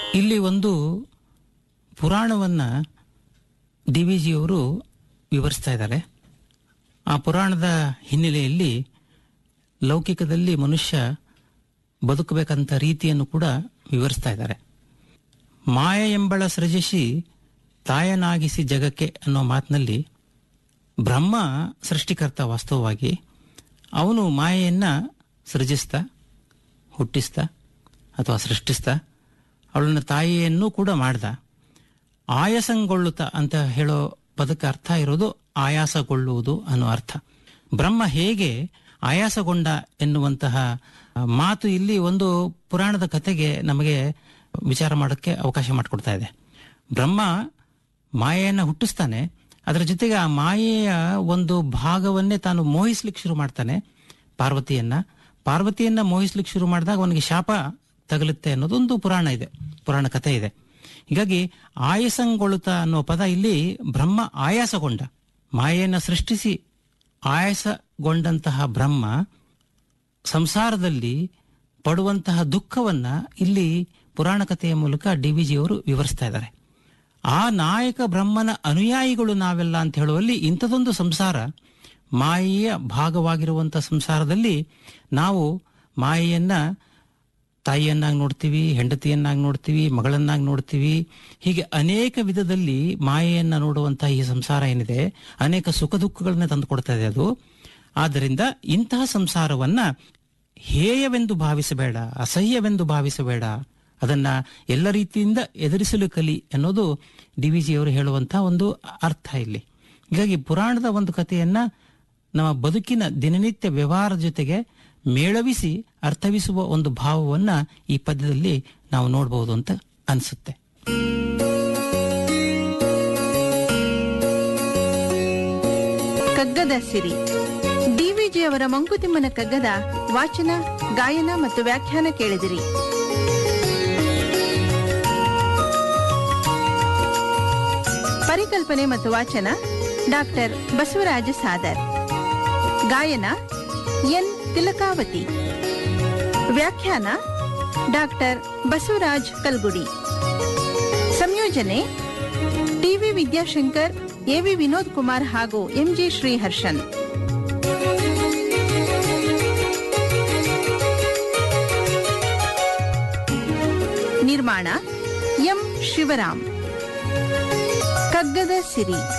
ಇಲ್ಲಿ ಒಂದು ಪುರಾಣವನ್ನು D V ಜಿಯವರು ವಿವರಿಸ್ತಾ ಇದ್ದಾರೆ ಆ ಪುರಾಣದ ಹಿನ್ನೆಲೆಯಲ್ಲಿ ಲೌಕಿಕದಲ್ಲಿ ಮನುಷ್ಯ ಬದುಕಬೇಕಂತ ರೀತಿಯನ್ನು ಕೂಡ ವಿವರಿಸ್ತಾ ಇದ್ದಾರೆ ಮಾಯ ಎಂಬಳ ಸೃಜಿಸಿ ತಾಯನಾಗಿಸಿ ಜಗಕ್ಕೆ ಅನ್ನೋ ಮಾತಿನಲ್ಲಿ ಬ್ರಹ್ಮ ಸೃಷ್ಟಿಕರ್ತ ವಾಸ್ತವವಾಗಿ ಅವನು ಮಾಯೆಯನ್ನು ಸೃಜಿಸ್ತಾ ಹುಟ್ಟಿಸ್ತಾ ಅಥವಾ ಸೃಷ್ಟಿಸ್ತಾ ಅವಳನ್ನ ತಾಯಿಯನ್ನು ಕೂಡ ಮಾಡ್ದ ಆಯಾಸಗೊಳ್ಳುತ್ತಾ ಅಂತ ಹೇಳೋ ಪದಕ್ಕೆ ಅರ್ಥ ಇರೋದು ಆಯಾಸಗೊಳ್ಳುವುದು ಅನ್ನೋ ಅರ್ಥ ಬ್ರಹ್ಮ ಹೇಗೆ ಆಯಾಸಗೊಂಡ ಎನ್ನುವಂತಹ ಮಾತು ಇಲ್ಲಿ ಒಂದು ಪುರಾಣದ ಕಥೆಗೆ ನಮಗೆ ವಿಚಾರ ಮಾಡೋಕ್ಕೆ ಅವಕಾಶ ಮಾಡಿಕೊಡ್ತಾ ಇದೆ ಬ್ರಹ್ಮ ಮಾಯೆಯನ್ನು ಹುಟ್ಟಿಸ್ತಾನೆ ಅದರ ಜೊತೆಗೆ ಆ ಮಾಯೆಯ ಒಂದು ಭಾಗವನ್ನೇ ತಾನು ಮೋಹಿಸ್ಲಿಕ್ಕೆ ಶುರು ಮಾಡ್ತಾನೆ ಪಾರ್ವತಿಯನ್ನ ಪಾರ್ವತಿಯನ್ನ ಮೋಹಿಸ್ಲಿಕ್ಕೆ ಶುರು ಮಾಡಿದಾಗ ಅವನಿಗೆ ಶಾಪ ತಗಲುತ್ತೆ ಅನ್ನೋದೊಂದು ಪುರಾಣ ಇದೆ ಪುರಾಣ ಕಥೆ ಇದೆ ಹೀಗಾಗಿ ಆಯಾಸಗೊಳ್ಳುತ್ತಾ ಅನ್ನೋ ಪದ ಇಲ್ಲಿ ಬ್ರಹ್ಮ ಆಯಾಸಗೊಂಡ ಮಾಯೆಯನ್ನು ಸೃಷ್ಟಿಸಿ ಆಯಾಸಗೊಂಡಂತಹ ಬ್ರಹ್ಮ ಸಂಸಾರದಲ್ಲಿ ಪಡುವಂತಹ ದುಃಖವನ್ನ ಇಲ್ಲಿ ಪುರಾಣ ಕಥೆಯ ಮೂಲಕ ಡಿ ವಿ ಜಿಯವರು ವಿವರಿಸ್ತಾ ಇದ್ದಾರೆ ಆ ನಾಯಕ ಬ್ರಹ್ಮನ ಅನುಯಾಯಿಗಳು ನಾವೆಲ್ಲ ಅಂತ ಹೇಳುವಲ್ಲಿ ಇಂಥದೊಂದು ಸಂಸಾರ ಮಾಯೆಯ ಭಾಗವಾಗಿರುವಂಥ ಸಂಸಾರದಲ್ಲಿ ನಾವು ಮಾಯೆಯನ್ನ ತಾಯಿಯನ್ನಾಗಿ ನೋಡ್ತೀವಿ ಹೆಂಡತಿಯನ್ನಾಗಿ ನೋಡ್ತೀವಿ ಮಗಳನ್ನಾಗಿ ನೋಡ್ತೀವಿ ಹೀಗೆ ಅನೇಕ ವಿಧದಲ್ಲಿ ಮಾಯೆಯನ್ನ ನೋಡುವಂತಹ ಈ ಸಂಸಾರ ಏನಿದೆ ಅನೇಕ ಸುಖ ದುಃಖಗಳನ್ನ ತಂದು ಕೊಡ್ತಾ ಇದೆ ಅದು ಆದ್ದರಿಂದ ಇಂತಹ ಸಂಸಾರವನ್ನ ಹೇಯವೆಂದು ಭಾವಿಸಬೇಡ ಅಸಹ್ಯವೆಂದು ಭಾವಿಸಬೇಡ ಅದನ್ನ ಎಲ್ಲ ರೀತಿಯಿಂದ ಎದುರಿಸಲು ಕಲಿ ಅನ್ನೋದು ಡಿ ವಿ ಜಿಯವರು ಹೇಳುವಂತಹ ಒಂದು ಅರ್ಥ ಇಲ್ಲಿ ಹೀಗಾಗಿ ಪುರಾಣದ ಒಂದು ಕಥೆಯನ್ನ ನಮ್ಮ ಬದುಕಿನ ದಿನನಿತ್ಯ ವ್ಯವಹಾರದ ಜೊತೆಗೆ ಮೇಳವಿಸಿ ಅರ್ಥವಿಸುವ ಒಂದು ಭಾವವನ್ನ ಈ ಪದ್ಯದಲ್ಲಿ ನಾವು ನೋಡಬಹುದು ಅಂತ ಅನಿಸುತ್ತೆ ಕಗ್ಗದ ಸಿರಿ ಡಿವಿಜಿ ಅವರ ಮಂಕುತಿಮ್ಮನ ಕಗ್ಗದ ವಾಚನ ಗಾಯನ ಮತ್ತು ವ್ಯಾಖ್ಯಾನ ಕೇಳಿದಿರಿ ಪರಿಕಲ್ಪನೆ ಮತ್ತು ವಾಚನ ಡಾಕ್ಟರ್ ಬಸವರಾಜ ಸಾದರ್ ಗಾಯನ ಎನ್ ತಿಲಕಾವತಿ ವ್ಯಾಖ್ಯಾನ ಡಾಕ್ಟರ್ ಬಸವರಾಜ್ ಕಲ್ಗುಡಿ ಸಂಯೋಜನೆ ಟಿವಿ ವಿದ್ಯಾಶಂಕರ್ ಎವಿ ವಿನೋದ್ ಕುಮಾರ್ ಹಾಗೂ ಎಂಜಿ ಶ್ರೀಹರ್ಷನ್ ನಿರ್ಮಾಣ ಎಂ ಶಿವರಾಮ್ ಕಗ್ಗದ ಸಿರಿ